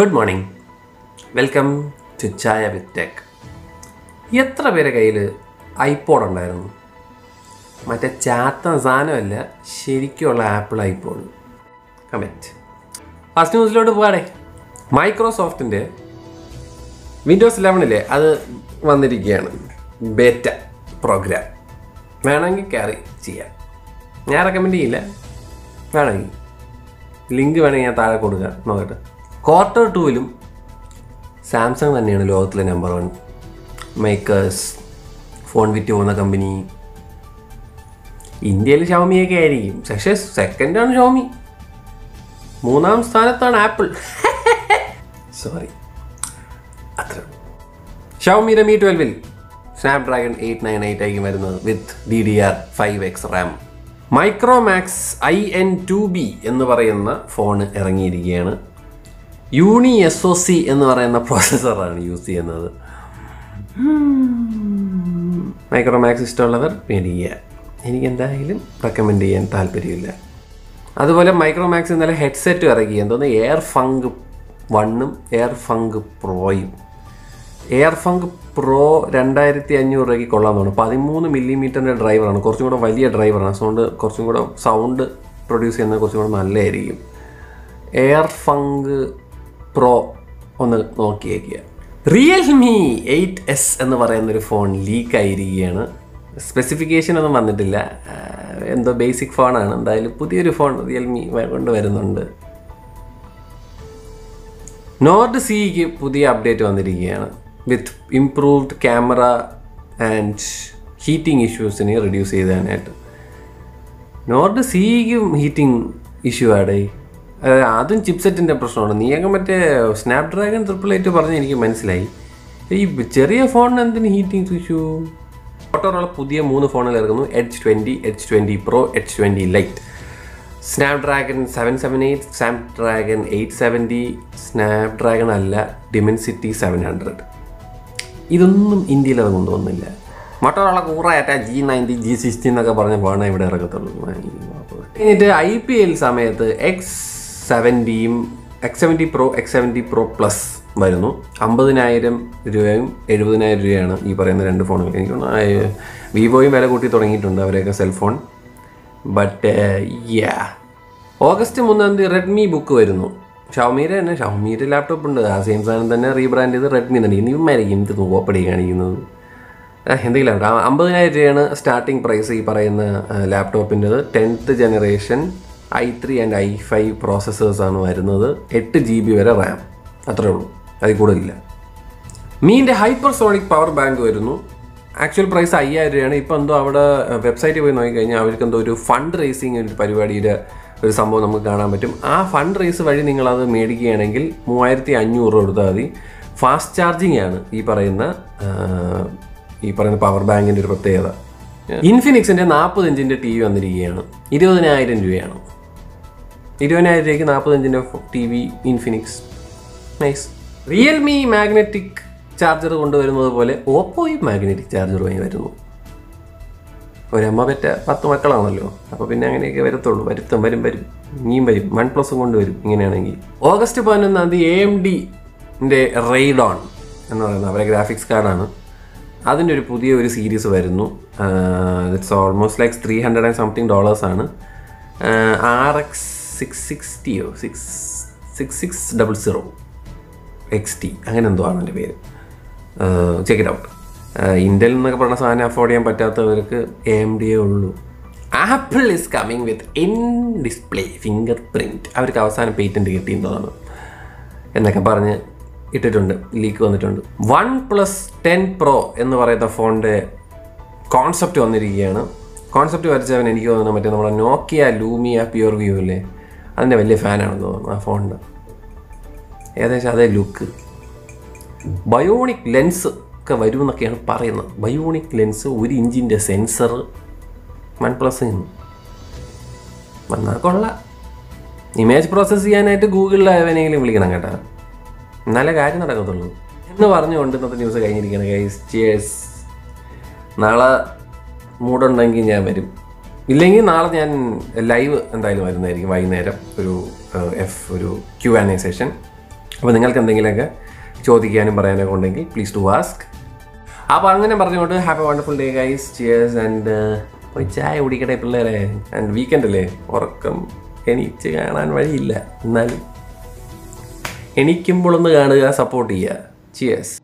Good morning welcome to ചായ വിത്ത് tech എത്ര പേരെ കയ്യിൽ ഐപോഡ് ഉണ്ടായിരുന്നു മറ്റേ ചാത്ത സാധനമല്ല ശരിക്കുള്ള ആപ്പിൾ ഐപോഡ് കമൻറ്റ് ഫസ്റ്റ് ന്യൂസിലോട്ട് പോകാടെ മൈക്രോസോഫ്റ്റിൻ്റെ വിൻഡോസ് ഇലവനിലെ അത് വന്നിരിക്കുകയാണ് ബേറ്റ പ്രോഗ്രാം വേണമെങ്കിൽ ക്യാറി ചെയ്യാം ഞാൻ റെക്കമെൻഡ് ചെയ്യില്ല വേണമെങ്കിൽ ലിങ്ക് വേണമെങ്കിൽ ഞാൻ താഴെ കൊടുക്കുക നോക്കട്ടെ ക്വാർട്ടർ ടൂവിലും സാംസങ് തന്നെയാണ് ലോകത്തിലെ നമ്പർ വൺ മേക്കേഴ്സ് ഫോൺ വിറ്റ് പോകുന്ന കമ്പനി ഇന്ത്യയിൽ ഷവമിയൊക്കെ ആയിരിക്കും പക്ഷേ സെക്കൻഡാണ് ഷവമി മൂന്നാം സ്ഥാനത്താണ് ആപ്പിൾ സോറി അത്ര ഷവമിയുടെ മി ട്വൽവിൽ സ്നാപ്ഡ്രാഗൺ എയ്റ്റ് നയൻ എയ്റ്റ് ആയിരിക്കും വരുന്നത് with D D R five X RAM Micromax I N two B എന്ന് പറയുന്ന ഫോൺ ഇറങ്ങിയിരിക്കുകയാണ് യൂണി എസ് ഒ സി എന്ന് പറയുന്ന പ്രോസസ്സറാണ് യൂസ് ചെയ്യുന്നത് മൈക്രോമാക്സ് ഇഷ്ടമുള്ളവർ മേടിക്കുക എനിക്ക് എന്തായാലും റെക്കമെൻഡ് ചെയ്യാൻ താല്പര്യമില്ല അതുപോലെ മൈക്രോമാക്സ് ഇന്നലെ ഹെഡ്സെറ്റ് ഇറക്കി എന്തോന്ന് എയർ ഫങ്ക് വണ്ണും എയർ ഫങ്ക് പ്രോയും എയർ ഫങ്ക് പ്രോ രണ്ടായിരത്തി അഞ്ഞൂറ് രൂപയ്ക്ക് കൊള്ളാൻ തോന്നുന്നു പതിമൂന്ന് മില്ലിമീറ്ററിൻ്റെ ഡ്രൈവറാണ് കുറച്ചും കൂടെ വലിയ ഡ്രൈവറാണ് അതുകൊണ്ട് കുറച്ചും കൂടെ സൗണ്ട് പ്രൊഡ്യൂസ് ചെയ്യുന്നത് കുറച്ചും കൂടെ നല്ലതായിരിക്കും എയർ ഫങ്ക് പ്രോ ഒന്ന് നോക്കിയേക്കുക റിയൽമി എയ്റ്റ് എസ് എന്ന് പറയുന്നൊരു ഫോൺ ലീക്ക് ആയിരിക്കുകയാണ് സ്പെസിഫിക്കേഷൻ ഒന്നും വന്നിട്ടില്ല ആ, എന്തോ ബേസിക് ഫോണാണ് എന്തായാലും പുതിയൊരു ഫോൺ റിയൽമി കൊണ്ടുവരുന്നുണ്ട് നോർഡ് സിക്ക് പുതിയ അപ്ഡേറ്റ് വന്നിരിക്കുകയാണ് with improved camera and heating ഇഷ്യൂസിനെ റിഡ്യൂസ് ചെയ്താനായിട്ട് നോർഡ് സിക്കും ഹീറ്റിംഗ് ഇഷ്യൂ ആടേ അതായത് അതും ചിപ്സെറ്റിൻ്റെ പ്രശ്നമാണ് നീയൊക്കെ മറ്റേ സ്നാപ്ഡ്രാഗൺ ട്രിപ്പിൾ എയ്റ്റ് പറഞ്ഞ് എനിക്ക് മനസ്സിലായി ഈ ചെറിയ ഫോണിന് എന്തിന് ഹീറ്റിംഗ് ഇഷ്യൂ ഫോട്ടോറുള്ള പുതിയ മൂന്ന് ഫോണുകൾ ഇറങ്ങുന്നു H twenty H twenty pro H twenty lite Snapdragon seven seven eight Snapdragon eight seventy Snapdragon അല്ല ഡിമെൻസിറ്റി സെവൻ ഹൺഡ്രഡ് ഇതൊന്നും ഇന്ത്യയിൽ അത് കൊണ്ടുവന്നില്ല മറ്റൊരാളെ കൂറായിട്ട ജി നയൻറ്റി ജി സിക്സ്റ്റി എന്നൊക്കെ പറഞ്ഞ ഫോണേ ഇവിടെ ഇറക്കത്തുള്ളൂ എന്നിട്ട് ഐ പി എൽ സമയത്ത് എക്സ് സെവൻറ്റിയും X seventy pro X seventy pro plus വരുന്നു അമ്പതിനായിരം രൂപയും എഴുപതിനായിരം രൂപയാണ് ഈ പറയുന്ന രണ്ട് ഫോണുകൾ എനിക്ക് തോന്നുന്നു, ആ, വിവോയും വില കൂട്ടി തുടങ്ങിയിട്ടുണ്ട് അവരെയൊക്കെ സെൽഫോൺ ബട്ട് യാ ഓഗസ്റ്റ് മൂന്നാം തീയതി റെഡ്മി ബുക്ക് വരുന്നു ഷവമീരെ തന്നെ ഷവമീരെ ലാപ്ടോപ്പ് ഉണ്ട് ആ സെയിം സാധനം തന്നെ റീബ്രാൻഡ് ചെയ്ത് റെഡ്മി തന്നെ ഇനി ഇവന്മാരായിരിക്കും എന്ത് നോപ്പടി കാണിക്കുന്നത് ആ, എന്തെങ്കിലും ആവട്ടെ. ആ, അമ്പതിനായിരം രൂപയാണ് സ്റ്റാർട്ടിംഗ് പ്രൈസ് ഈ പറയുന്ന ലാപ്ടോപ്പിൻ്റെത് tenth generation I three and I five പ്രോസസ്സേഴ്സാണ് വരുന്നത് എട്ട് ജി ബി വരെ റാം അത്രേ ഉള്ളൂ അതിൽ കൂടുതലില്ല മീൻ്റെ ഹൈപ്പർസോണിക് പവർ ബാങ്ക് വരുന്നു ആക്ച്വൽ പ്രൈസ് അയ്യായിരം രൂപയാണ് ഇപ്പോൾ എന്തോ അവിടെ വെബ്സൈറ്റിൽ പോയി നോക്കിക്കഴിഞ്ഞാൽ അവർക്ക് എന്തോ ഒരു ഫണ്ട് റേസിങ് ഒരു പരിപാടിയുടെ ഒരു സംഭവം നമുക്ക് കാണാൻ പറ്റും ആ ഫണ്ട് റേസ് വഴി നിങ്ങളത് മേടിക്കുകയാണെങ്കിൽ മൂവായിരത്തി അഞ്ഞൂറ് രൂപ കൊടുത്താൽ മതി ഫാസ്റ്റ് ചാർജിങ് ആണ് ഈ പറയുന്ന ആ, ഈ പറയുന്ന പവർ ബാങ്കിൻ്റെ ഒരു പ്രത്യേകത ഇൻഫിനിക്സിൻ്റെ നാൽപ്പത് ഇഞ്ചിൻ്റെ ടി വി വന്നിരിക്കുകയാണ് ഇരുപതിനായിരം രൂപയാണ് ഇരുപതിനായിരം രൂപയ്ക്ക് നാൽപ്പത് ഇഞ്ചിൻ്റെ T V Infinix nice Realme magnetic charger കൊണ്ടുവരുന്നത് പോലെ ഓപ്പോയും മാഗ്നറ്റിക് ചാർജറുമായി വരുന്നു ഒരമ്മ പെറ്റ പത്ത് മക്കളാണല്ലോ അപ്പോൾ പിന്നെ അങ്ങനെയൊക്കെ വരത്തുള്ളൂ വരുത്തും വരും വരും ഇനിയും വരും വൺ പ്ലസും കൊണ്ടുവരും ഇങ്ങനെയാണെങ്കിൽ ഓഗസ്റ്റ് പതിനൊന്നാം തീയതി എ എം ഡിൻ്റെ റെയ്ഡോൺ എന്ന് പറയുന്ന അവരെ ഗ്രാഫിക്സ് കാർഡാണ് അതിൻ്റെ ഒരു പുതിയ ഒരു സീരീസ് വരുന്നു it's almost like three hundred and something ഡോളേഴ്സാണ് ആർ എക്സ് സിക്സ് സിക്സ്റ്റിയോ six six six double zero X T അങ്ങനെ എന്തോ ആണ് എൻ്റെ പേര് ചെക്ക് ഇറ്റ് ഔട്ട് ഇന്ത്യയിൽ എന്നൊക്കെ പറഞ്ഞ സാധനം അഫോർഡ് ചെയ്യാൻ പറ്റാത്തവർക്ക് എ എം ഡിയേ ഉള്ളൂ Apple is coming with in display finger print അവർക്ക് അവസാനം പേറ്റൻറ്റ് കിട്ടിയെന്നതാണ് എന്നൊക്കെ പറഞ്ഞ് ഇട്ടിട്ടുണ്ട് ലീക്ക് വന്നിട്ടുണ്ട് വൺ പ്ലസ് ടെൻ പ്രോ എന്ന് പറയുന്ന ഫോണിൻ്റെ കോൺസെപ്റ്റ് വന്നിരിക്കുകയാണ് കോൺസെപ്റ്റ് വരച്ചവൻ എനിക്ക് തോന്നുന്നു മറ്റേ നമ്മുടെ നോക്കിയ ലൂമിയ പ്യൂർ വ്യൂ ഇല്ലേ അതിൻ്റെ വലിയ ഫാനാണെന്ന് തോന്നുന്നു ആ ഫോണിൻ്റെ ഏകദേശം അതേ ലുക്ക് ബയോണിക് ലെൻസ് ഒക്കെ വരുമെന്നൊക്കെയാണ് പറയുന്നത് ബയോണിക് ലെൻസ് ഒരു ഇഞ്ചിൻ്റെ സെൻസർ വൺ പ്ലസ് വന്നാൽ കൊള്ളാം ഇമേജ് പ്രോസസ്സ് ചെയ്യാനായിട്ട് ഗൂഗിളിൽ എവനെങ്കിലും വിളിക്കണം കേട്ടോ എന്നാലേ കാര്യം നടക്കത്തുള്ളൂ എന്ന് പറഞ്ഞുകൊണ്ട് ഇന്നത്തെ ന്യൂസ് കഴിഞ്ഞിരിക്കുകയാണ് ഗൈസ് ചിയേഴ്സ് നാളെ മൂടുണ്ടെങ്കിൽ ഞാൻ വരും ഇല്ലെങ്കിൽ നാളെ ഞാൻ ലൈവ് എന്തായാലും വരുന്നതായിരിക്കും വൈകുന്നേരം ഒരു എഫ് ഒരു ക്യു ആൻ എ സെഷൻ അപ്പോൾ നിങ്ങൾക്ക് എന്തെങ്കിലുമൊക്കെ ചോദിക്കാനും പറയാനൊക്കെ ഉണ്ടെങ്കിൽ പ്ലീസ് ടു ആസ്ക് അപ്പോൾ അങ്ങനെ പറഞ്ഞുകൊണ്ട് happy wonderful day guys cheers and പോയി ചായ കുടിക്കട്ടെ പിള്ളേരെ ആൻഡ് വീക്കെൻഡ് അല്ലേ ഉറക്കം എണീച്ച് കാണാൻ വഴിയില്ല എന്നാലും എണീക്കുമ്പോഴൊന്ന് കാണുക സപ്പോർട്ട് ചെയ്യുക ചിയേഴ്സ്